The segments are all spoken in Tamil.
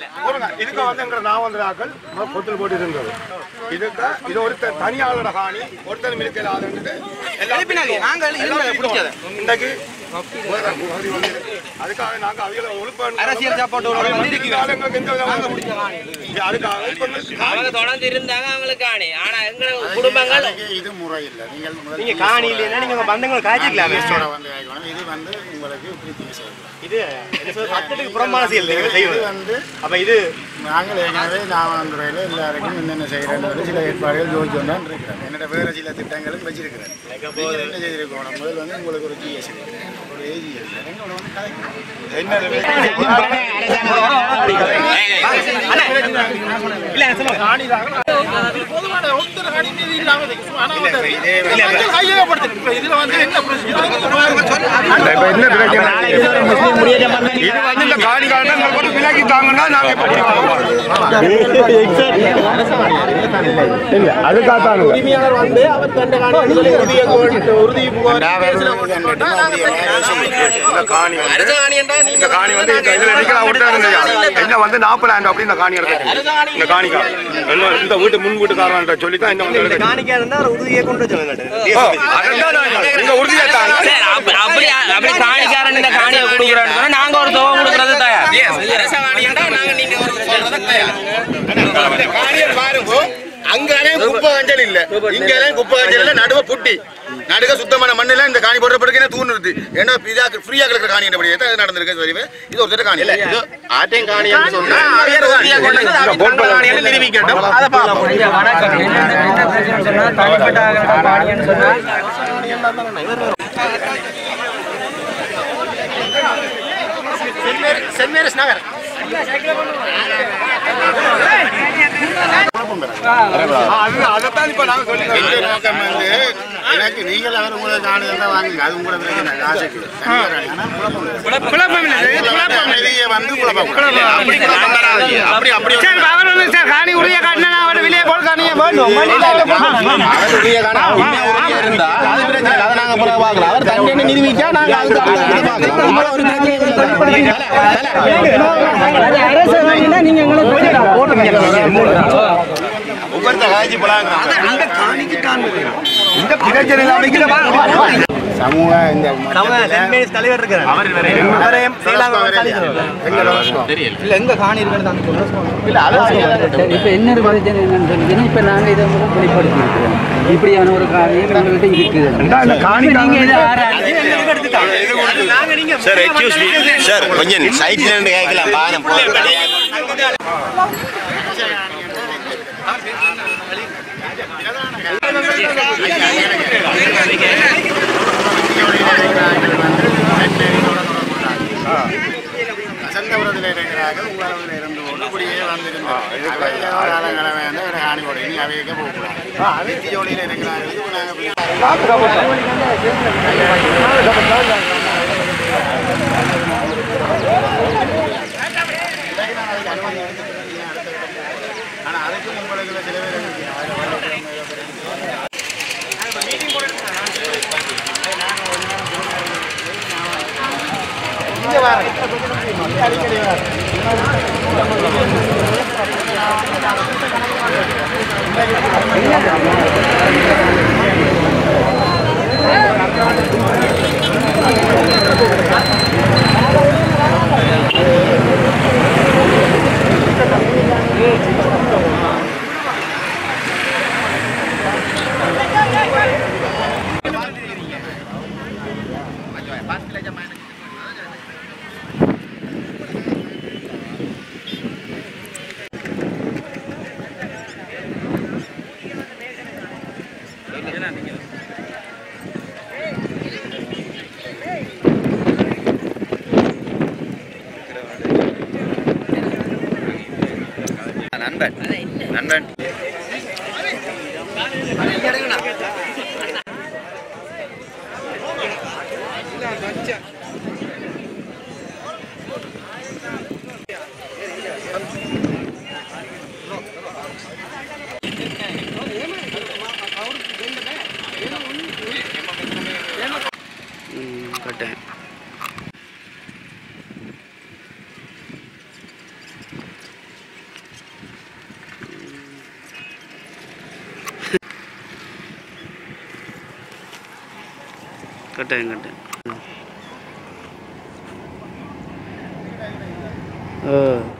போடுங்க. இதுக்கு வந்து எங்க நாவந்தராக்கள் பொட்டில் போட்டு இருந்தது இதுக்கு இது ஒருத்தர் தனியாளோட காணி ஒருத்தர் மிருக்கல ஆதரவு இன்றைக்கு அதுக்காக நாங்க அவியல ஒழுப்ப அரசியல் சாப்பாட்டு ஒரு எங்களுக்கு எந்த விதமான அதுக்காக இப்ப அவங்க தொடர்ந்து இருந்தாங்க அவங்களுக்கு காணி ஆனா எங்க குடும்பங்கள் இது முறை இல்லை நீங்கள் முதல்ல நீங்க காணி இல்லைன்னா நீங்க உங்க பந்தங்களை காய்ச்சிக்கலாமே பேச்சோட வந்து கேட்கணும். இது வந்து உங்களுக்கு பிரீத்தி செய்யணும். இது என்ன சொல்றது, சட்டத்துக்கு புறம்பான செயல் நீங்க இது செய்வது வந்து அப்ப இது நாங்கள் ஏற்கனவே நாமந்துறையில் எல்லாருக்கும் என்னென்ன செய்கிறேன்னு சொல்லி சில ஏற்பாடுகள் ஜோதிச்சு கொண்டான் இருக்கிறேன் என்னோட வேறு சில திட்டங்களும் வச்சிருக்கிறேன் நீங்கள் என்ன செய்திருக்கோம் முதல் வந்து உங்களுக்கு ஒரு ஜிஎஸ் ஒரு ஏஜி இருக்கிறேன் எங்களோட வந்து கதைக்கணும். இல்ல சொல்லுங்க இப்ப என்ன பிரச்சனை இது வந்து இந்த காணி காரணம் போட்டு விலக்கி தாங்கன்னா நாங்க இப்ப இப்படி வாங்குவோம். இல்ல அதுக்காக உரிமையாளர் வந்து அவர் தண்டை காணி சொல்லி உறுதியை கோரிட்டு உறுதி நான் வேறு ஒரு கண்டிப்பா அப்படியே வேலை செய்யணும். இந்த காணி வந்து அரசு காணி என்றால் இந்த நீங்க காணி வந்து இந்த இதுல நிக்கலாம் விட்டா இருந்தது என்ன வந்து நாற்பதாயிரம் அப்படி இந்த காணி எடுத்து இந்த காணிக்கா இன்னும் இந்த வீட்டு முன் வீட்டுக்காரன் சொல்லி தான் இந்த வந்து இந்த எடுத்து காணிக்கா இருந்தா ஒரு உறுதியை கொண்டு வச்சு ஓ, அதான் நான் நீங்க உறுதியா தாங்க சரி, அப்ப- அப்படி அப்படி காணிக்காரன் இந்த காணியை கொடுக்குறேன்னு சொன்னா நாங்க ஒரு தொகை கொடுக்கறது தயார் அரச காணி என்றால் நாங்க நீங்க ஒரு சொல்றதை தயார் காணியர் பாருங்க அங்காலே குப்பை கஞ்சல் இல்ல இங்கே குப்பை கஞ்சல் இல்ல நடுவ புட்டி நடுக சுத்தமான மண்ணில இந்த காணி போடுறப்படிக்கு தூண் இருக்கு ஏன்னா இதா ஃப்ரீயா கிடக்குற காணி என்னபடி எத்தனை நடந்திருக்கு தெரியுமே இது ஒரு திட்ட காணி இல்ல இது ஆட்டையும் காணி என்று சொன்னா அவர் உறுதியா கொண்டு வந்து அவர் தங்கள் காணி என்று நிரூபிக்கட்டும் அதை பார்ப்போம் சென்மேரஸ் நகர் அது அதைத்தான் இப்ப நாங்க சொல்லி எங்க நோக்கம் வந்து எனக்கு நீங்கள் அவர் உங்களை காணி தான் வாங்குங்க அது உங்களோட பிரச்சனை காசுக்கு தனியார் காணி. ஆனா குழப்பம் இல்லை. குழப்பம் இல்லை குழப்பம் வெளியே வந்து குழப்பம் அப்படி குழப்பம் வராது. அப்படி அப்படி சரி அவர் வந்து சார் காணி உறுதியா காட்டினா அவர் வெளியே போல் காணியை வேண்டும் உரிய காணி உண்மையா உறுதியா இருந்தா அது பிரச்சனை இல்லை. அதை நாங்க பிறகு பார்க்கலாம் அவர் தண்ணி என்ன நிரூபிச்சா நாங்க அதுக்கு அடுத்த இதை பார்க்கலாம் நம்மள ஒரு பிரச்சனை ஒவ்வொருத்த காய்ச்சி பழாங்க இந்த பிரச்சனை அமைக்கிற சமூக இந்த அவங்க சென்ட் மேரிஸ் தலைவர் இருக்கிறார் அவர் அவரையும் செயலாளர் இப்ப இன்னொரு பிரச்சனை என்னன்னு சொன்னீங்கன்னா இப்ப நாங்க இதை வந்து வெளிப்படுத்தி இருக்கிறோம் இப்படியான ஒரு காரியம் எங்கள்கிட்ட இருக்குது இந்த காணி நீங்க இதை ஆராய்ந்து சார் எக்ஸ்கியூஸ் மீ சார் கொஞ்சம் சைட்ல இருந்து கேட்கலாம் பாருங்க வசந்தபுரத்தில் இருக்கிறார்கள் உங்களவில் இருந்து கொண்டு இப்படியே வந்திருந்தாங்க காலங்களவை வந்து ஒரு காணி போட இனி அவைக்க போகக்கூடாது வெற்றி ஜோடியில் இருக்கிறார்கள் இப்போ நாங்கள் ஆனால் அதுக்கும் உங்களுக்கு சில பேர் நண்பன் நண்பன் கட்டாயம் கட்டாயம் ஆ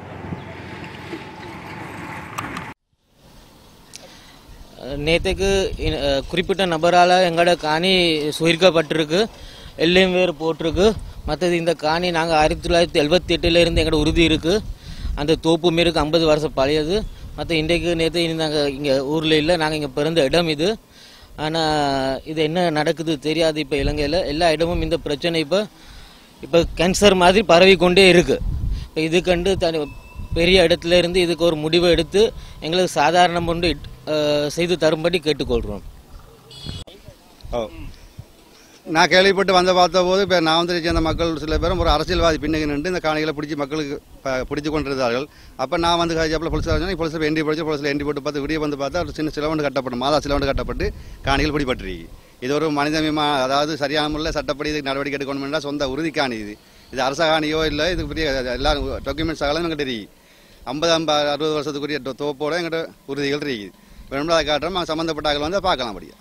நேற்றுக்கு குறிப்பிட்ட நபரால் எங்களோட காணி சுருக்கப்பட்டிருக்கு எல்லையும் வேறு போட்டிருக்கு மற்றது இந்த காணி நாங்கள் ஆயிரத்தி தொள்ளாயிரத்தி எழுபத்தி எட்டுலேருந்து எங்களோட உறுதி இருக்குது அந்த தோப்பு மீருக்கு ஐம்பது வருஷம் பழையது மற்ற இன்றைக்கு நேற்று நாங்கள் இங்கே ஊரில் இல்லை நாங்கள் இங்கே பிறந்த இடம் இது ஆனால் இது என்ன நடக்குது தெரியாது இப்போ இலங்கையில் எல்லா இடமும் இந்த பிரச்சனை இப்போ இப்போ கேன்சர் மாதிரி பரவி கொண்டே இருக்குது இப்போ இது கண்டு தனி பெரிய இடத்துல இருந்து இதுக்கு ஒரு முடிவை எடுத்து எங்களுக்கு சாதாரணம் கொண்டு இட்- அஹ், செய்து தரும்படி கேட்டுக்கொள்கிறோம் ஓ நான் கேள்விப்பட்டு வந்த பார்த்த போது இப்போ நான் வந்து சேர்ந்த மக்கள் சில பேரும் ஒரு அரசியல்வாதி பின்னுக்கு நின்று இந்த காணிகளை பிடிச்சி மக்களுக்கு ப- பிடிச்சு கொண்டிருந்தார்கள் அப்போ நான் வந்து கழிச்சப்பில் போலீஸ் போலீஸ் என்ட்ரி படிச்சு போலீஸில் என்ட்ரி போட்டு பார்த்து விடிய வந்து பார்த்தா ஒரு சின்ன சிலவண்டு கட்டப்படும் மாதா சிலவண்டு கட்டப்பட்டு காணிகள் பிடிபட்டிருக்கு இது ஒரு மனிதமியமா அதாவது சரியான முறையில் சட்டப்படி இதுக்கு நடவடிக்கை எடுக்கணும்னா சொந்த உறுதி காணி இது இது அரச காணியோ இல்லை இது பெரிய எல்லாரும் டாக்குமெண்ட்ஸ் ஆகலாம் எங்கிட்ட தெரியும் ஐம்பது ஐம்பது அறுபது வருஷத்துக்குரிய தோ- தோப்போட எங்கிட்ட உறுதிகள் இருக்குது வேணும்னா அதை காட்டுறோம் சம்மந்தப்பட்ட ஆட்கள் வந்து பார்க்கலாம் அப்படியா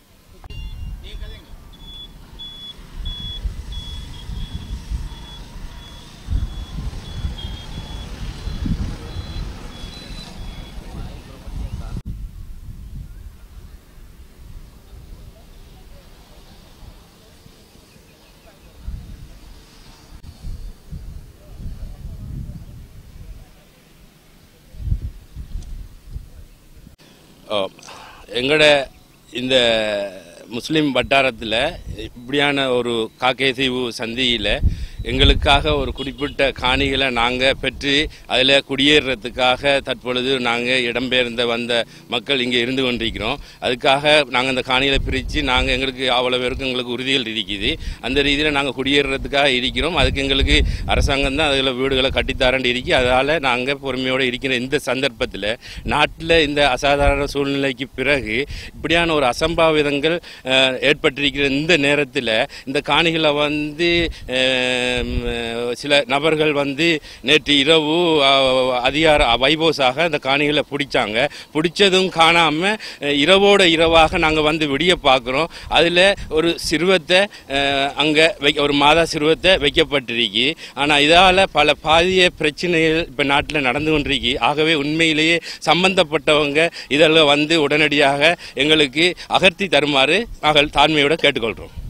எங்களோட இந்த முஸ்லீம் வட்டாரத்தில் இப்படியான ஒரு காக்கேசீவு சந்தியில் எங்களுக்காக ஒரு குறிப்பிட்ட காணிகளை நாங்கள் பெற்று அதில் குடியேறுறதுக்காக தற்பொழுது நாங்கள் இடம்பெயர்ந்த வந்த மக்கள் இங்கே இருந்து கொண்டிருக்கிறோம் அதுக்காக நாங்கள் அந்த காணிகளை பிரித்து நாங்கள் எங்களுக்கு அவ்வளோ பேருக்கு எங்களுக்கு உறுதிகள் இருக்குது அந்த ரீதியில் நாங்கள் குடியேறுறதுக்காக இருக்கிறோம் அதுக்கு எங்களுக்கு அரசாங்கம் தான் அதில் வீடுகளை கட்டித்தரண்டு இருக்கி அதால் நாங்கள் பொறுமையோடு இருக்கிற இந்த சந்தர்ப்பத்தில் நாட்டில் இந்த அசாதாரண சூழ்நிலைக்கு பிறகு இப்படியான ஒரு அசம்பாவிதங்கள் அஹ், ஏற்பட்டிருக்கிற இந்த நேரத்தில் இந்த காணிகளை வந்து அஹ், சில நபர்கள் வந்து நேற்று இரவு அஹ், அதிகார வைபோஸாக அந்த காணிகளை பிடிச்சாங்க பிடிச்சதும் காணாமல் இரவோட இரவாக நாங்கள் வந்து விடிய பார்க்குறோம் அதில் ஒரு சிறுவத்தை அங்கே வைக்க ஒரு மாதா சிறுவத்தை வைக்கப்பட்டிருக்கு ஆனால் இதால் பல பாதிய பிரச்சனைகள் இப்போ நாட்டில் நடந்து கொண்டிருக்கு ஆகவே உண்மையிலேயே சம்பந்தப்பட்டவங்க இதில் வந்து உடனடியாக எங்களுக்கு அகர்த்தி தருமாறு நாங்கள் தாழ்மையோடு கேட்டுக்கொள்கிறோம்